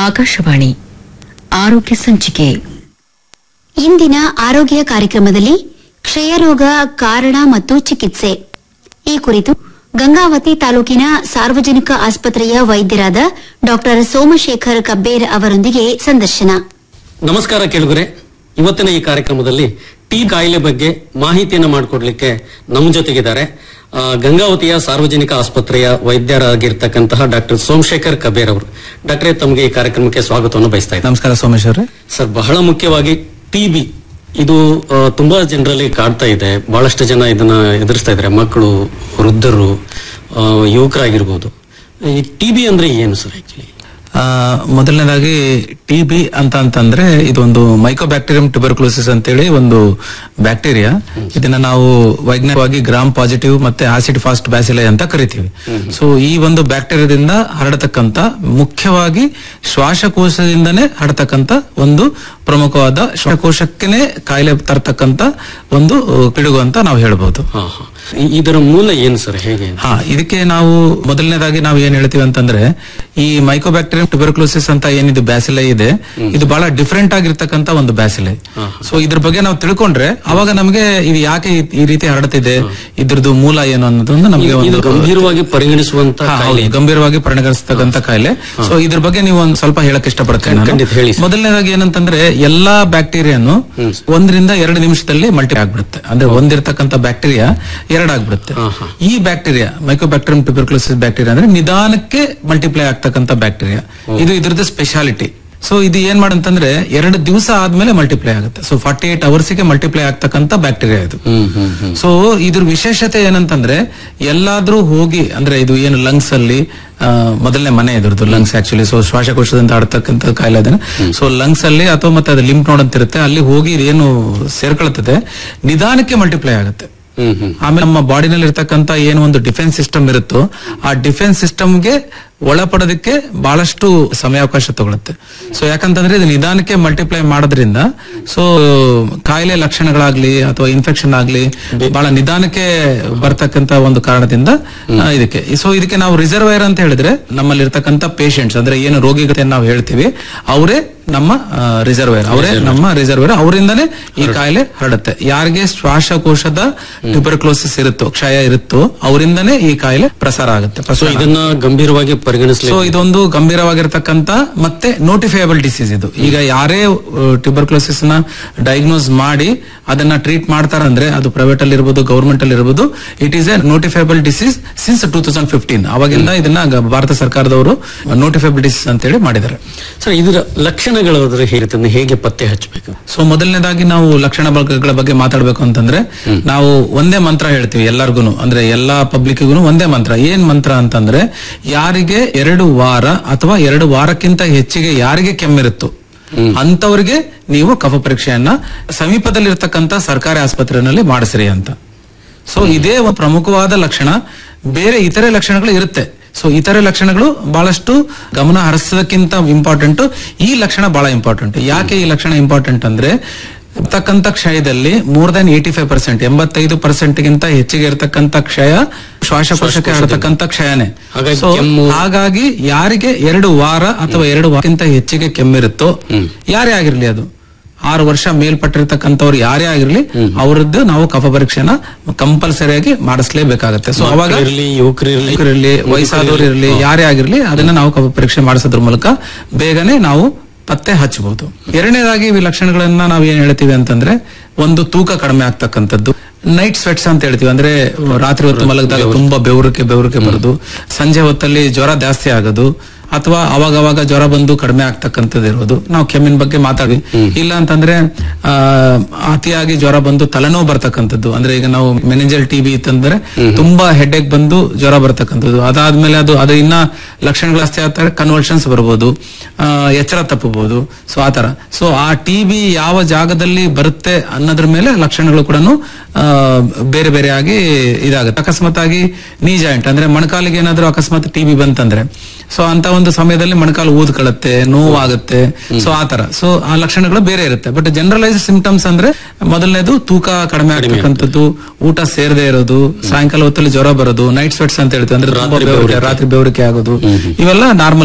ಆಕಾಶವಾಣಿ ಆರೋಗ್ಯ ಸಂಚಿಕೆ ಇಂದಿನ ಆರೋಗ್ಯ ಕಾರ್ಯಕ್ರಮದಲ್ಲಿ ಕ್ಷಯರೋಗ ಕಾರಣ ಮತ್ತು ಚಿಕಿತ್ಸೆ ಈ ಕುರಿತು ಗಂಗಾವತಿ ತಾಲೂಕಿನ ಸಾರ್ವಜನಿಕ ಆಸ್ಪತ್ರೆಯ ವೈದ್ಯರಾದ ಡಾ ಸೋಮಶೇಖರ್ ಕಬ್ಬೇರ್ ಅವರೊಂದಿಗೆ ಸಂದರ್ಶನ ನಮಸ್ಕಾರ ಕೇಳುಗರೆ ಇವತ್ತಿನ ಈ ಕಾರ್ಯಕ್ರಮದಲ್ಲಿ ಟಿ ಕಾಯಿಲೆ ಬಗ್ಗೆ ಮಾಹಿತಿಯನ್ನು ಮಾಡಿಕೊಡ್ಲಿಕ್ಕೆ ನಮ್ಮ ಜೊತೆಗಿದ್ದಾರೆ ಆ, ಗಂಗಾವತಿಯ ಸಾರ್ವಜನಿಕ ಆಸ್ಪತ್ರೆಯ ವೈದ್ಯರಾಗಿರ್ತಕ್ಕಂತಹ ಡಾಕ್ಟರ್ ಸೋಮಶೇಖರ್ ಕಬೇರ್ ಅವರು ಡಾಕ್ಟ್ರೇ ತಮಗೆ ಈ ಕಾರ್ಯಕ್ರಮಕ್ಕೆ ಸ್ವಾಗತವನ್ನು ಬಯಸ್ತಾ ಇದ್ದಾರೆ ನಮಸ್ಕಾರ ಸೋಮೇಶ್ ಅವರೇ ಸರ್ ಬಹಳ ಮುಖ್ಯವಾಗಿ ಟಿಬಿ ಇದು ಆ, ತುಂಬಾ ಜನರಲ್ಲಿ ಕಾಡ್ತಾ ಇದೆ ಬಹಳಷ್ಟು ಜನ ಇದನ್ನ ಎದುರಿಸ್ತಾ ಇದ್ದಾರೆ ಮಕ್ಕಳು ವೃದ್ಧರು ಆ, ಯುವಕರಾಗಿರ್ಬೋದು ಈ ಟಿಬಿ ಅಂದ್ರೆ ಏನು ಸರ್ ಆಕ್ಚುಲಿ ಆ, ಮೊದಲನೇದಾಗಿ ಟಿ ಬಿ ಅಂತ ಅಂತಂದ್ರೆ ಇದೊಂದು ಮೈಕೋಬ್ಯಾಕ್ಟೀರಿಯಂ ಟ್ಯೂಬರ್ಕ್ಲೋಸಿಸ್ ಅಂತೇಳಿ ಒಂದು ಬ್ಯಾಕ್ಟೀರಿಯಾ ಇದನ್ನ ನಾವು ವೈಜ್ಞಾನಿಕವಾಗಿ ಗ್ರಾಮ್ ಪಾಸಿಟಿವ್ ಮತ್ತೆ ಆಸಿಡ್ ಫಾಸ್ಟ್ ಬ್ಯಾಸಿಲೆ ಅಂತ ಕರಿತೀವಿ ಸೊ ಈ ಒಂದು ಬ್ಯಾಕ್ಟೀರಿಯಾದಿಂದ ಹರಡತಕ್ಕಂತ ಮುಖ್ಯವಾಗಿ ಶ್ವಾಸಕೋಶದಿಂದನೇ ಹರಡತಕ್ಕಂತ ಒಂದು ಪ್ರಮುಖವಾದ ಶ್ವಾಸಕೋಶಕ್ಕೇನೆ ಕಾಯಿಲೆ ತರ್ತಕ್ಕಂತ ಒಂದು ಅಹ್, ಪಿಡುಗು ಅಂತ ನಾವು ಹೇಳ್ಬೋದು ಹಾ ಹಾ ಈ- ಇದರ ಮೂಲ ಏನು ಸರ್ ಹೇಗೆ ಹಾ ಇದಕ್ಕೆ ನಾವು ಮೊದಲನೇದಾಗಿ ನಾವು ಏನ್ ಹೇಳ್ತೀವಿ ಅಂತಂದ್ರೆ ಈ ಮೈಕೋಬ್ಯಾಕ್ಟೀರಿಯಂ ಟ್ಯೂಬರ್ಕ್ಲೋಸಿಸ್ ಅಂತ ಏನಿದು ಬ್ಯಾಸಿಲೆ ಇದೆ ಇದು ಬಹಳ ಡಿಫ್ರೆಂಟ್ ಆಗಿರ್ತಕ್ಕಂತ ಒಂದು ಬ್ಯಾಸಿಲೆ ಸೊ ಇದ್ರ ಬಗ್ಗೆ ನಾವು ತಿಳ್ಕೊಂಡ್ರೆ ಅವಾಗ ನಮಗೆ ಇದು ಯಾಕೆ ಈ- ಈ ರೀತಿ ಹರಡ್ತಿದೆ ಇದ್ರದ್ದು ಮೂಲ ಏನು ಅನ್ನೋದೊಂದು ನಮಗೆ ಇದು ಒಂದು ಗಂಭೀರವಾಗಿ ಪರಿಗಣಿಸುವಂತ ಹಾ, ಕಾಯಿಲೆ ಹೌದು, ಗಂಭೀರವಾಗಿ ಪರಿಣಮಿಸ್ತಕ್ಕಂತ ಕಾಯಿಲೆ ಸೊ ಇದ್ರ ಬಗ್ಗೆ ನೀವು ಒಂದ್ ಸ್ವಲ್ಪ ಹೇಳಕ್ ಇಷ್ಟಪಡ್ತೇನೆ ನಾನು. ಖಂಡಿತ ಹೇಳಿ ಸರ್. ಮೊದಲನೇದಾಗಿ ಏನಂತಂದ್ರೆ ಎಲ್ಲಾ ಬ್ಯಾಕ್ಟೀರಿಯಾನು ಒಂದರಿಂದ ಎರಡು ನಿಮಿಷದಲ್ಲಿ ಮಲ್ಟಿ ಆಗ್ಬಿಡುತ್ತೆ ಅಂದ್ರೆ ಒಂದಿರ್ತಕ್ಕಂತ ಬ್ಯಾಕ್ಟೀರಿಯಾ ಎರಡಾಗ್ಬಿಡುತ್ತೆ ಹಾ, ಹಾ. ಈ ಬ್ಯಾಕ್ಟೀರಿಯಾ ಮೈಕೋಬ್ಯಾಕ್ಟೀರಿಯಂ ಟ್ಯೂಬರ್ಕ್ಲೋಸಿಸ್ ಬ್ಯಾಕ್ಟೀರಿಯಾ ಅಂದ್ರೆ ನಿಧಾನಕ್ಕೆ ಮಲ್ಟಿಪ್ಲೈ ಆಗ್ತಕ್ಕಂತ ಬ್ಯಾಕ್ಟೀರಿಯಾ ಇದು ಇದ್ರದ್ದು ಸ್ಪೆಷಾಲಿಟಿ ಸೊ ಇದು ಏನ್ ಮಾಡಂತಂದ್ರೆ ಎರಡು ದಿವಸ ಆದ್ಮೇಲೆ ಮಲ್ಟಿಪ್ಲೈ ಆಗುತ್ತೆ ಸೊ ಫಾರ್ಟಿ ಏಟ್ ಅವರ್ಸ್ಗೆ ಮಲ್ಟಿಪ್ಲೈ ಆಗ್ತಕ್ಕಂತ ಬ್ಯಾಕ್ಟೀರಿಯಾ ಇದು ಹ್ಮ್ ಹ್ಮ್ ಹ್ಮ್ ಸೊ ಇದ್ರ ವಿಶೇಷತೆ ಏನಂತಂದ್ರೆ ಎಲ್ಲಾದ್ರೂ ಹೋಗಿ ಅಂದ್ರೆ ಇದು ಏನು ಲಂಗ್ಸ್ ಅಲ್ಲಿ ಆ, ಮೊದಲನೇ ಮನೆ ಇದ್ರದ್ದು ಲಂಗ್ಸ್ ಆಕ್ಚುಲಿ ಸೊ ಶ್ವಾಸಕೋಶದಿಂದ ಆಡ್ತಕ್ಕಂಥ ಕಾಯಿಲೆ ಅದನ್ನ ಸೊ ಲಂಗ್ಸ್ ಅಲ್ಲಿ ಅಥವಾ ಮತ್ತೆ ಅದು ಲಿಂಪ್ ನೋಡ್ ಅಂತ ಇರುತ್ತೆ ಅಲ್ಲಿ ಹೋಗಿ ಇದೇನು ಸೇರ್ಕೊಳ್ತದೆ ನಿಧಾನಕ್ಕೆ ಮಲ್ಟಿಪ್ಲೈ ಆಗುತ್ತೆ ಹ್ಮ್ ಹ್ಮ್ ಆಮೇಲೆ ನಮ್ಮ ಬಾಡಿನಲ್ಲಿ ಇರ್ತಕ್ಕಂತ ಏನು ಒಂದು ಡಿಫೆನ್ಸ್ ಸಿಸ್ಟಮ್ ಇರುತ್ತೋ ಆ ಡಿಫೆನ್ಸ್ ಸಿಸ್ಟಮ್ಗೆ ಒಳಪಡೋದಕ್ಕೆ ಬಹಳಷ್ಟು ಸಮಯಾವಕಾಶ ತಗೊಳುತ್ತೆ ಸೊ ಯಾಕಂತಂದ್ರೆ ಇದು ನಿಧಾನಕ್ಕೆ ಮಲ್ಟಿಪ್ಲೈ ಮಾಡೋದ್ರಿಂದ ಸೊ ಕಾಯಿಲೆ ಲಕ್ಷಣಗಳಾಗ್ಲಿ ಅಥವಾ ಇನ್ಫೆಕ್ಷನ್ ಆಗ್ಲಿ ಬಹಳ ನಿಧಾನಕ್ಕೆ ಬರ್ತಕ್ಕಂತ ಒಂದು ಕಾರಣದಿಂದ ಆ, ಇದಕ್ಕೆ ಸೊ ಇದಕ್ಕೆ ನಾವು ರಿಸರ್ವೈರ್ ಅಂತ ಹೇಳಿದ್ರೆ ನಮ್ಮಲ್ಲಿ ಇರ್ತಕ್ಕಂತ ಪೇಷಂಟ್ಸ್ ಅಂದ್ರೆ ಏನು ರೋಗಿಗಳನ್ನ ನಾವು ಹೇಳ್ತೀವಿ ಅವರೇ ನಮ್ಮ ರಿಸರ್ವೇರ್ ಅವರೇ ನಮ್ಮ ರಿಸರ್ವೇರ್ ಅವರಿಂದನೇ ಈ ಕಾಯಿಲೆ ಹರಡುತ್ತೆ ಯಾರಿಗೆ ಶ್ವಾಸಕೋಶದ ಟ್ಯೂಬರ್ಕ್ಲೋಸಿಸ್ ಇರುತ್ತೋ ಕ್ಷಯ ಇರುತ್ತೋ ಅವರಿಂದನೇ ಈ ಕಾಯಿಲೆ ಪ್ರಸಾರ ಆಗುತ್ತೆ ಸೊ ಪ್ರಸಾರ ಇದನ್ನ ಗಂಭೀರವಾಗಿ ಪರಿಗಣಿಸಲಿ ಸೊ ಇದೊಂದು ಗಂಭೀರವಾಗಿರ್ತಕ್ಕಂತ ಮತ್ತೆ ನೋಟಿಫೈಯಬಲ್ ಡಿಸೀಸ್ ಇದು ಈಗ ಯಾರೇ ಟ್ಯೂಬರ್ಕ್ಲೋಸಿಸ್ ನ ಡಯಾಗ್ನೋಸ್ ಮಾಡಿ ಅದನ್ನ ಟ್ರೀಟ್ ಮಾಡ್ತಾರಂದ್ರೆ ಅದು ಪ್ರೈವೇಟ್ ಅಲ್ಲಿ ಇರ್ಬೋದು ಗವರ್ಮೆಂಟ್ ಅಲ್ಲಿ ಇರ್ಬೋದು it is a notifiable disease since two thousand fifteen ಅವಾಗಿಂದ ಇದನ್ನ ಗ- ಭಾರತ ಸರ್ಕಾರದವರು ನೋಟಿಫೈಬಲ್ ಡಿಸೀಸ್ ಅಂತೇಳಿ ಮಾಡಿದ್ದಾರೆ ಸರ್ ಇದರ ಲಕ್ಷಣಗಳಾದ್ರೆ ಹೇಗಿರುತ್ತೆ ಹೇಗೆ ಪತ್ತೆ ಹಚ್ಚಬೇಕು ಸೊ ಮೊದಲನೇದಾಗಿ ನಾವು ಲಕ್ಷಣಗಳ ಬಗ್ಗೆ ಮಾತಾಡ್ಬೇಕು ಅಂತಂದ್ರೆ ನಾವು ಒಂದೇ ಮಂತ್ರ ಹೇಳ್ತೀವಿ ಎಲ್ಲರಿಗೂ ಅಂದ್ರೆ ಎಲ್ಲಾ ಪಬ್ಲಿಕ್ಗೂ ಒಂದೇ ಮಂತ್ರ ಏನ್ ಮಂತ್ರ ಅಂತಂದ್ರೆ ಯಾರಿಗೆ ಎರಡು ವಾರ ಅಥವಾ ಎರಡು ವಾರಕ್ಕಿಂತ ಹೆಚ್ಚಿಗೆ ಯಾರಿಗೆ ಕೆಮ್ಮಿರುತ್ತೋ ಅಂತವರಿಗೆ ನೀವು ಕಫ ಪರೀಕ್ಷೆಯನ್ನ ಸಮೀಪದಲ್ಲಿರ್ತಕ್ಕಂಥ ಸರ್ಕಾರಿ ಆಸ್ಪತ್ರೆಯಲ್ಲಿ ಮಾಡಿಸ್ರಿ ಅಂತ ಸೊ ಇದೇ ಒಂದು ಪ್ರಮುಖವಾದ ಲಕ್ಷಣ ಬೇರೆ ಇತರೆ ಲಕ್ಷಣಗಳು ಇರುತ್ತೆ ಸೊ ಇತರೆ ಲಕ್ಷಣಗಳು ಬಹಳಷ್ಟು ಗಮನ ಹರಿಸೋದಕ್ಕಿಂತ ಇಂಪಾರ್ಟೆಂಟ್ ಈ ಲಕ್ಷಣ ಬಹಳ ಇಂಪಾರ್ಟೆಂಟ್ ಯಾಕೆ ಈ ಲಕ್ಷಣ ಇಂಪಾರ್ಟೆಂಟ್ ಅಂದ್ರೆ ಇರ್ತಕ್ಕಂಥ ಕ್ಷಯದಲ್ಲಿ more than eighty five percent ಎಂಬತ್ತೈದು ಪರ್ಸೆಂಟ್ ಗಿಂತ ಹೆಚ್ಚಿಗೆ ಇರತಕ್ಕಂತ ಕ್ಷಯ ಶ್ವಾಸಕೋಶಕ್ಕೆ ಹರತಕ್ಕಂತ ಕ್ಷಯನೇ ಹಾಗಾಗಿ So, ಕೆಮ್ಮು- ಹಾಗಾಗಿ ಯಾರಿಗೆ ಎರಡು ವಾರ ಅಥವಾ ಎರಡು ವಾರಕ್ಕಿಂತ ಹೆಚ್ಚಿಗೆ ಕೆಮ್ಮಿರುತ್ತೋ ಯಾರೇ ಆಗಿರ್ಲಿ ಅದು ಆರು ವರ್ಷ ಮೇಲ್ಪಟ್ಟಿರ್ತಕ್ಕಂಥವ್ರು ಯಾರೇ ಆಗಿರ್ಲಿ ಅವರದ್ದು ನಾವು ಕಫ ಪರೀಕ್ಷೆನ ಕಂಪಲ್ಸರಿಯಾಗಿ ಮಾಡಿಸ್ಲೇಬೇಕಾಗತ್ತೆ ಸೊ ಅವಾಗ ಇರಲಿ ಯುವಕರಿರಲಿ ಇರಲಿ ವಯಸ್ಸಾದವರು ಇರಲಿ ಯಾರೇ ಆಗಿರ್ಲಿ ಅದನ್ನ ನಾವು ಕಫ ಪರೀಕ್ಷೆ ಮಾಡಿಸೋದ್ರ ಮೂಲಕ ಬೇಗನೆ ನಾವು ಪತ್ತೆ ಹಚ್ಚಬಹುದು ಎರಡನೇದಾಗಿ ಈ ಲಕ್ಷಣಗಳನ್ನ ನಾವು ಏನ್ ಹೇಳ್ತೀವಿ ಅಂತಂದ್ರೆ ಒಂದು ತೂಕ ಕಡಿಮೆ ಆಗ್ತಕ್ಕಂಥದ್ದು ನೈಟ್ ಸ್ವೆಟ್ಸ್ ಅಂತ ಹೇಳ್ತೀವಿ ಅಂದ್ರೆ ರಾತ್ರಿ ಹೊತ್ತು ಮಲಗಿದಾಗ ತುಂಬಾ ಬೆವರಿಕೆ ಬೆವರಿಕೆ ಬರೋದು ಸಂಜೆ ಹೊತ್ತಲ್ಲಿ ಜ್ವರ ಜಾಸ್ತಿ ಆಗೋದು ಅಥವಾ ಅವಾಗ ಅವಾಗ ಜ್ವರ ಬಂದು ಕಡಿಮೆ ಆಗ್ತಕ್ಕಂಥದ್ದು ಇರೋದು ನಾವು ಕೆಮ್ಮಿನ ಬಗ್ಗೆ ಮಾತಾಡಿ ಇಲ್ಲ ಅಂತಂದ್ರೆ ಆ, ಅತಿಯಾಗಿ ಜ್ವರ ಬಂದು ತಲೆನೋವು ಬರ್ತಕ್ಕಂಥದ್ದು ಅಂದ್ರೆ ಈಗ ನಾವು ಮೆನೆಂಜಲ್ ಟಿಬಿ ಇತ್ತಂದ್ರೆ ತುಂಬಾ ಹೆಡ್ಏಕ್ ಬಂದು ಜ್ವರ ಬರ್ತಕ್ಕಂಥದ್ದು ಅದಾದ್ಮೇಲೆ ಅದು ಅದು ಇನ್ನ ಲಕ್ಷಣಗಳು ಜಾಸ್ತಿ ಆಗ್ತಾರೆ ಕನ್ವರ್ಷನ್ಸ್ ಬರ್ಬೋದು ಆ, ಎಚ್ಚರ ತಪ್ಪಬಹುದು ಸೊ ಆತರ ಸೊ ಆ ಟಿಬಿ ಯಾವ ಜಾಗದಲ್ಲಿ ಬರುತ್ತೆ ಅನ್ನೋದ್ರ ಮೇಲೆ ಲಕ್ಷಣಗಳು ಕೂಡ ಬೇರೆ ಬೇರೆ ಆಗಿ ಇದಾಗುತ್ತೆ ಅಕಸ್ಮಾತ್ ಆಗಿ ನೀ ಜಾಯಿಂಟ್ ಅಂದ್ರೆ ಮೊಣಕಾಲಿಗೆ ಏನಾದ್ರೂ ಅಕಸ್ಮಾತ್ ಟಿಬಿ ಬಂತಂದ್ರೆ ಸೊ ಅಂತ ಒಂದು ಸಮಯದಲ್ಲಿ ಮೊಣಕಾಲು ಊದ್ಕೊಳ್ಳುತ್ತೆ ನೋವಾಗುತ್ತೆ ಸೊ ಆತರ ಸೊ ಆ ಲಕ್ಷಣಗಳು ಬೇರೆ ಇರುತ್ತೆ ಬಟ್ ಜನರಲೈಸ್ ಸಿಂಪ್ಟಮ್ಸ್ ಅಂದ್ರೆ ಮೊದಲನೇದು ತೂಕ ಕಡಿಮೆ ಆಗ್ತಕ್ಕಂಥದ್ದು ಊಟ ಸೇರದೆ ಇರೋದು ಸಾಯಂಕಾಲ ಹೊತ್ತಲ್ಲಿ ಜ್ವರ ಬರೋದು ನೈಟ್ ಸ್ವೆಟ್ಸ್ ಅಂತ ಹೇಳ್ತೀವಿ ಅಂದ್ರೆ ತುಂಬಾ ರಾತ್ರಿ ಬೆವರಿಕೆ ರಾತ್ರಿ ಬೆವರಿಕೆ ಆಗೋದು ಇವೆಲ್ಲ ನಾರ್ಮಲ್